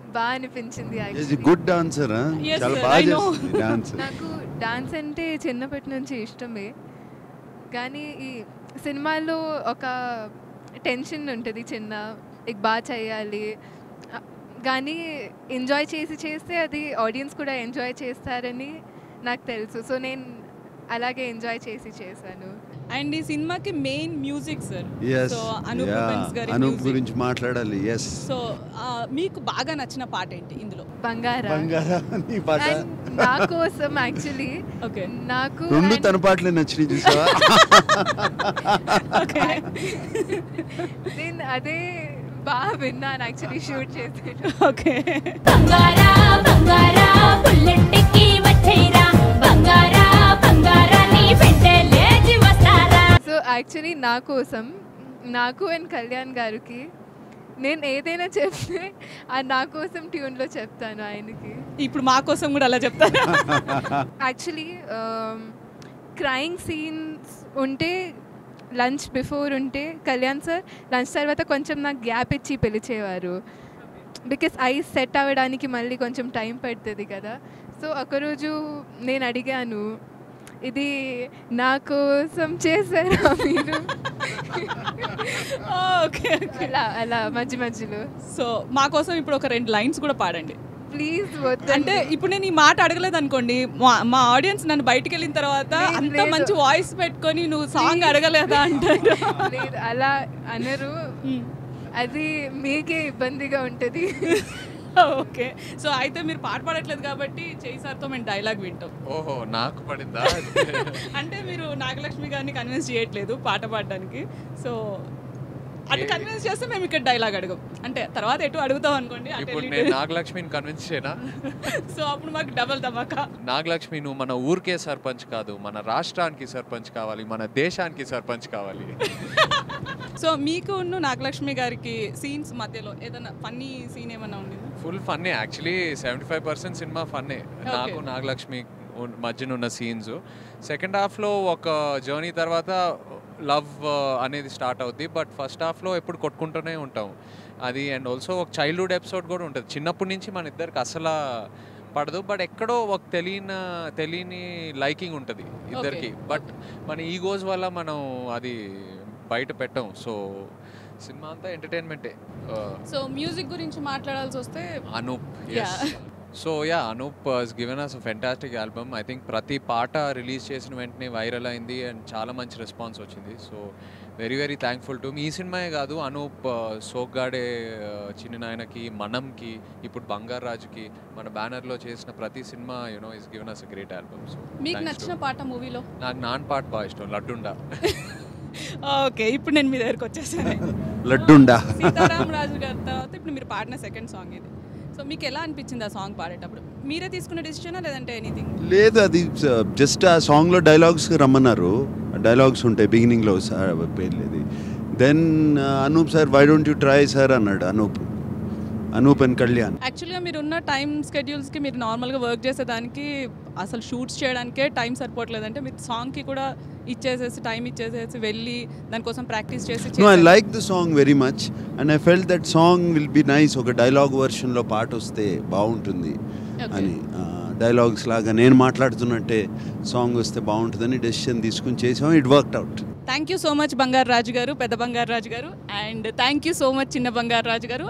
బాగా అనిపించింది is actually. Good dancer Yes, చాలా sir, బాగా I know. చేస్తుంది డాన్స్ నాకు డాన్స్ అంటే చిన్నప్పటి నుంచి ఇష్టమే కానీ ఈ సినిమాలో ఒక టెన్షన్ ఉంటుంది చిన్న ఇక బాగా చేయాలి అ- కానీ ఎంజాయ్ చేసి చేస్తే అది ఆడియన్స్ కూడా ఎంజాయ్ చేస్తారని నాకు తెలుసు సో నేను అలాగే ఎంజాయ్ చేసి చేశాను అండ్ ఈ సినిమాకి main music sir yes so Anoop Rubens గారి అనూప్ music. గురించి మాట్లాడాలి ఎస్ సో ఆ, మీకు బాగా నచ్చిన పాట ఏంటి ఇందులో బంగారా బంగారా నీ పాట And నా కోసం యాక్చువల్లీ ఓకే నాకు రెండు and- తన పాటలే నచ్చినాయి చూసావా ఓకే నేను అదే బాగా విన్నాను యాక్చువల్లీ షూట్ చేసి ఓకే బంగారా బంగారా పుల్లెంటికి వచ్చేరా బంగారా బంగారా నీ వెంటే లేచి వస్తారా సో యాక్చువల్లీ నా కోసం నాకు అండ్ కళ్యాణ్ గారికి నేను ఏదైనా చెప్తే ఆ నా కోసం ట్యూన్లో చెప్తాను ఆయనకి ఇప్పుడు మా కోసం కూడా అలా చెప్తారా యాక్చువల్లీ క్రయింగ్ సీన్స్ ఉంటే లంచ్ బిఫోర్ ఉంటే కళ్యాణ్ సార్ లంచ్ తర్వాత కొంచెం నాకు గ్యాప్ ఇచ్చి పిలిచేవారు బికాస్ ఐ సెట్ అవ్వడానికి మళ్ళీ కొంచెం టైం పడుతుంది కదా సో ఒకరోజు నేను అడిగాను ఇది నా కోసం చేశారా మీరు ఓకే ఓకే అలా అలా మధ్య మధ్యలో సో మా కోసం ఇప్పుడు ఒక రెండు లైన్స్ కూడా పాడండి ప్లీజ్ అంటే ఇప్పుడు నేను ఈ మాట అడగలేదు అనుకోండి మా మా ఆడియన్స్ నన్ను బయటికి వెళ్ళిన తర్వాత లేదు, అంత లేదు. మంచి వాయిస్ పెట్టుకొని నువ్వు సాంగ్ Please. అడగలేదా అంటారు లేదు అలా అనరు అది మీకే ఇబ్బందిగా ఉంటుంది ఓకే సో అయితే మీరు పాట పాడట్లేదు కాబట్టి చేయి సార్తో మేము డైలాగ్ వింటాం ఓహో నాకు పడిందా అంటే మీరు నాగలక్ష్మి గారిని కన్విన్స్ చేయట్లేదు పాట పాడడానికి సో అటు కన్విన్స్ చేస్తే మేము ఇక్కడ డైలాగ్ అడగం అంటే తర్వాత ఎటు అడుగుతాం అనుకోండి అటు ఇప్పుడు వెళ్ళి నేను నాగలక్ష్మిని కన్విన్స్ చేయనా సో అప్పుడు మాకు డబల్ ధమాకా నాగలక్ష్మి నువ్వు మన ఊరికే సర్పంచ్ కాదు మన రాష్ట్రానికి సర్పంచ్ కావాలి మన దేశానికి సర్పంచ్ కావాలి సో మీకు ఉన్న నాగలక్ష్మి గారికి సీన్స్ మధ్యలో ఏదైనా ఫన్నీ సీన్ ఏమన్నా ఉండింది ఫుల్ ఫన్నే actually seventy five percent cinema ఫన్నే నాకు నాగలక్ష్మి ఉన్- మధ్యన ఉన్న సీన్స్ సెకండ్ హాఫ్లో ఒక జర్నీ తర్వాత లవ్ అనేది స్టార్ట్ అవుద్ది బట్ ఫస్ట్ హాఫ్లో ఎప్పుడు కొట్టుకుంటూనే ఉంటాం అది అండ్ ఆల్సో ఒక చైల్డ్హుడ్ ఎపిసోడ్ కూడా ఉంటుంది చిన్నప్పటి నుంచి మన ఇద్దరికి అసలు పడదు బట్ ఎక్కడో ఒక తెలియని తెలియని లైకింగ్ ఉంటుంది ఇద్దరికి బట్ మన ఈగోస్ వల్ల మనం అది బయట పెట్టం సో సినిమా అంతా ఎంటర్టైన్మెంటే సో మ్యూజిక్ గురించి మాట్లాడాల్సి వస్తే Anoop Yeah. So yeah Anoop has given us fantastic album I think ప్రతి పాట రిలీజ్ చేసిన వెంటనే వైరల్ అయింది అండ్ చాలా మంచి రెస్పాన్స్ వచ్చింది so very very thankful to ఈ సినిమాయే కాదు అనూప్ సోగ్గాడే చిన్న నాయనకి మనంకి ఇప్పుడు బంగారు రాజుకి మన బ్యానర్లో చేసిన ప్రతి cinema you know is given us a great album so మీకు నచ్చిన పాట మూవీలో నాకు నాన్ పాట బాగా ఇష్టం లడ్డుండా ఓకే ఇప్పుడు నేను మీ దగ్గరకు వచ్చేసాను లడ్డుండా సీతారాం రాజు గారి తర్వాత ఇప్పుడు మీరు పాడిన సెకండ్ సాంగ్ ఇది సో మీకు ఎలా అనిపించింది ఆ సాంగ్ పాడేటప్పుడు మీరే తీసుకున్న డిసిషనా లేదంటే ఎనీథింగ్ లేదు అది జస్ట్ ఆ సాంగ్లో డైలాగ్స్ రమ్మన్నారు డైలాగ్స్ ఉంటాయి బిగినింగ్లో పేర్లేదు then Anoop sir why don't you try sir అన్నాడు అనూప్ అనూప్ అండ్ కళ్యాణ్ యాక్చువల్గా మీరు ఉన్న టైం స్కెడ్యూల్స్కి మీరు నార్మల్గా వర్క్ చేసేదానికి అసలు షూట్స్ చేయడానికే టైం సరిపోవట్లేదంటే మీరు సాంగ్కి కూడా ఇచ్చేసేసి టైం ఇచ్చేసేసి వెళ్ళి దానికోసం ప్రాక్టీస్ చేసి నో ఐ చేశారు. Like the song very much and I felt that song will be nice ఒక డైలాగ్ వర్షన్లో పాట వస్తే బాగుంటుంది Okay. అని డైలాగ్స్ లాగా నేను మాట్లాడుతున్నట్టే సాంగ్ వస్తే బాగుంటుందని డెసిషన్ తీసుకుని చేసాం it worked out thank you so much Bangaru Raju garu పెద్ద Bangaru Raju garu and thank you so much చిన్న బంగారు రాజు గారు